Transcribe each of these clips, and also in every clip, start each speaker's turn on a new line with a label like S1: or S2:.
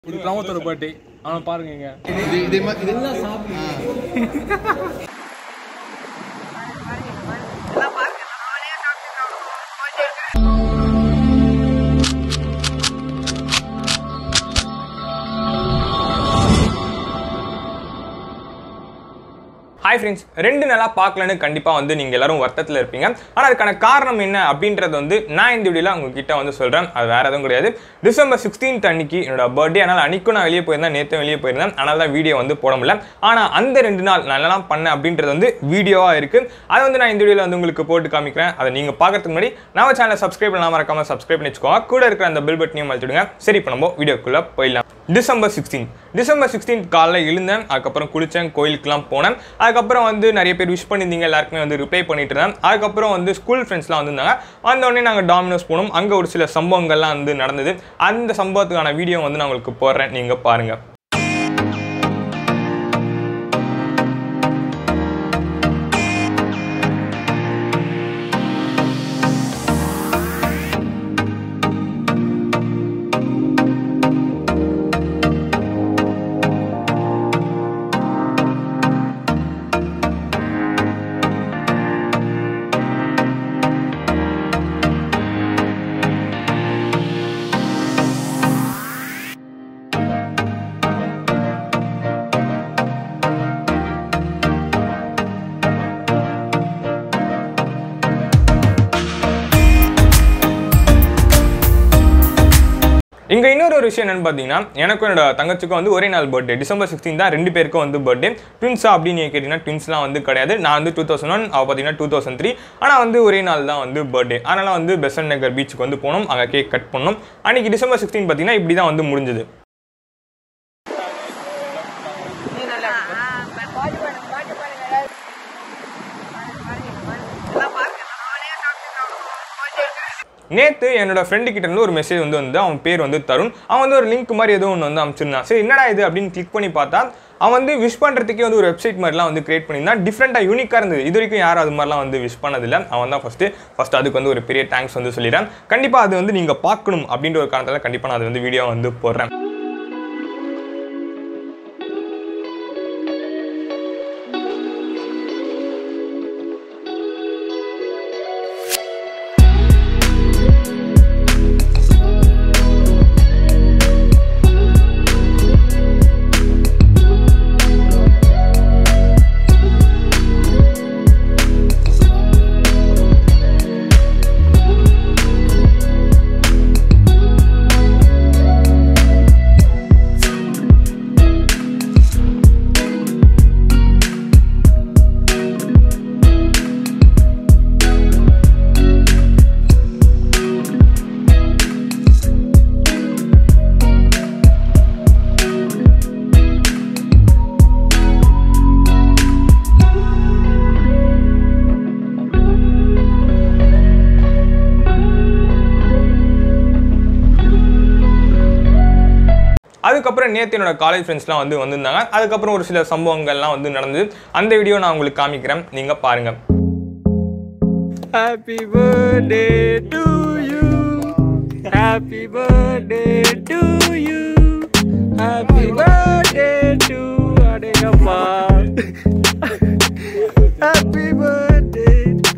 S1: இது பிரமோத்தோட பர்த்டே அவனை பாருங்க இங்க
S2: இது இதே மாதிரி இது
S3: ஹாய் ஃப்ரெண்ட்ஸ் ரெண்டு நாளாக பார்க்கலன்னு கண்டிப்பாக வந்து நீங்கள் எல்லாரும் வருத்தத்தில் இருப்பீங்க ஆனால் அதுக்கான காரணம் என்ன அப்படின்றது வந்து நான் இந்த வீடியோவில் உங்ககிட்ட வந்து சொல்கிறேன் அது வேறு எதுவும் கிடையாது டிசம்பர் சிக்ஸ்டீன்த் அன்னைக்கு என்னோட பர்த்டே ஆனால் அன்னைக்கும் நான் வெளியே போயிருந்தேன் நேற்று வெளியே போயிருந்தேன் அதனால தான் வீடியோ வந்து போட முடியல ஆனால் அந்த ரெண்டு நாள் நான் என்னெல்லாம் பண்ணேன் அப்படின்றது வந்து வீடியோவாக இருக்குது அதை வந்து நான் இந்த வீடியோவில் வந்து உங்களுக்கு போட்டு காமிக்கிறேன் அதை நீங்கள் பார்க்கறதுக்கு முன்னாடி நம்ம சேனலை சப்ஸ்கிரைப் பண்ணாமல் மறக்காம சப்ஸ்கிரைப் பண்ணி வச்சுக்கோங்க கூட இருக்கிற அந்த பெல் பட்டனையும் அழுத்திடுங்க சரி இப்போ நம்ம வீடியோக்குள்ளே போயிடலாம் டிசம்பர் சிக்ஸ்டீன் டிசம்பர் சிக்ஸ்டீன் காலைல எழுந்தேன் அதுக்கப்புறம் குளித்தேன் கோயிலுக்குலாம் போனேன் அதுக்கப்புறம் வந்து நிறைய பேர் விஷ் பண்ணியிருந்தீங்க எல்லாருக்குமே வந்து ரிப்ளை பண்ணிட்டு இருந்தேன் அதுக்கப்புறம் வந்து ஸ்கூல் ஃப்ரெண்ட்ஸ்லாம் வந்திருந்தாங்க வந்த உடனே நாங்கள் டாமினோஸ் போனோம் அங்கே ஒரு சில சம்பவங்கள்லாம் வந்து நடந்தது அந்த சம்பவத்துக்கான வீடியோ வந்து நான் உங்களுக்கு போடுறேன் நீங்கள் பாருங்கள் இங்கே இன்னொரு ஒரு விஷயம் என்னன்னு பார்த்தீங்கன்னா எனக்கும் என்னோட தங்கச்சிக்கும் வந்து ஒரே நாள் பர்த்டே டிசம்பர் சிக்ஸ்டீன் தான் ரெண்டு பேருக்கும் வந்து பர்த்டே ட்வின்ஸா அப்படின்னு கேட்டிங்கன்னா ட்வின்ஸ்லாம் வந்து கிடையாது நான் வந்து டூ தௌசண்ட் ஒன் அவள் பார்த்தீங்கன்னா டூ தௌசண்ட் த்ரீ ஆனால் வந்து ஒரே நாள் தான் வந்து பர்த்டே அதனால் வந்து பெசன் நகர் பீச்சுக்கு வந்து போனோம் அங்கே கேக் கட் பண்ணோம் அன்றைக்கி டிசம்பர் சிக்ஸ்டீன் பார்த்தீங்கன்னா இப்படி தான் வந்து முடிஞ்சது நேற்று என்னோட ஃப்ரெண்டு கிட்ட இருந்து ஒரு மெசேஜ் வந்து வந்து அவன் பேர் வந்து தருண் அவன் வந்து ஒரு லிங்க் மாதிரி ஏதோ ஒன்று வந்து அமைச்சிருந்தான் சரி என்னடா இது அப்படின்னு கிளிக் பண்ணி பார்த்தா அவன் வந்து விஷ் பண்ணுறதுக்கே வந்து ஒரு வெப்சைட் மாதிரிலாம் வந்து கிரியேட் பண்ணியிருந்தான் டிஃப்ரெண்ட்டாக யூனிக்காக இருந்தது இது வரைக்கும் யாரும் அது மாதிரிலாம் வந்து விஷ் பண்ணதில்லை அவன் தான் ஃபஸ்ட்டு ஃபஸ்ட் அதுக்கு வந்து ஒரு பெரிய தேங்க்ஸ் வந்து சொல்லிடுறேன் கண்டிப்பாக அது வந்து நீங்கள் பார்க்கணும் அப்படின்ற ஒரு காரணத்தில் கண்டிப்பாக நான் அது வந்து வீடியோ வந்து போடுறேன் அதுக்கப்புறம் நேற்று என்னோட காலேஜ் ஃப்ரெண்ட்ஸ்லாம் வந்து வந்திருந்தாங்க அதுக்கப்புறம் ஒரு சில சம்பவங்கள்லாம் வந்து நடந்தது அந்த வீடியோ நான் உங்களுக்கு காமிக்கிறேன் நீங்கள் பாருங்கள்
S4: Happy birthday to you. Happy birthday to you. Happy birthday to Adeyappa. Happy birthday.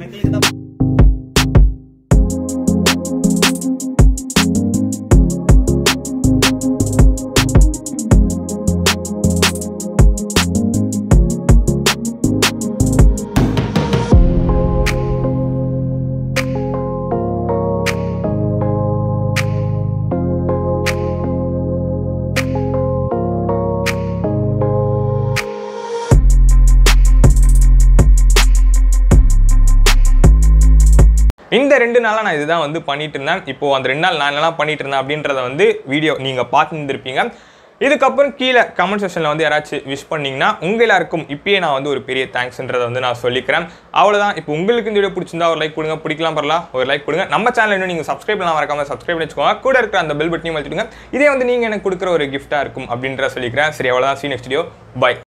S3: இந்த ரெண்டு நாளாக நான் இதுதான் வந்து பண்ணிட்டு இருந்தேன் இப்போ அந்த ரெண்டு நாள் நான் என்னெல்லாம் பண்ணிட்டு இருந்தேன் அப்படின்றத வந்து வீடியோ நீங்கள் பார்த்துருந்துருப்பீங்க இதுக்கப்புறம் கீழே கமெண்ட் செக்ஷனில் வந்து யாராச்சும் விஷ் பண்ணீங்கன்னா உங்க எல்லாருக்கும் இப்பயே நான் வந்து ஒரு பெரிய தேங்க்ஸ்ன்றதை வந்து நான் சொல்லிக்கிறேன் அவ்வளோதான் இப்போ உங்களுக்கு இந்த வீடியோ பிடிச்சிருந்தா ஒரு லைக் கொடுங்க பிடிக்கலாம் பரலாம் ஒரு லைக் கொடுங்க நம்ம சேனல் இன்னும் நீங்கள் சப்ஸ்கிரைப் பண்ணலாம் மறக்காம சப்ஸ்கிரைப் பண்ணி வச்சுக்கோங்க கூட இருக்கிற அந்த பெல் பட்டனையும் வச்சுடுங்க இதே வந்து நீங்கள் எனக்கு கொடுக்குற ஒரு கிஃப்ட்டாக இருக்கும் அப்படின்ற சொல்லிக்கிறேன் சரி அவ்வளோதான் சி நெக்ஸ்ட் வீடியோ பை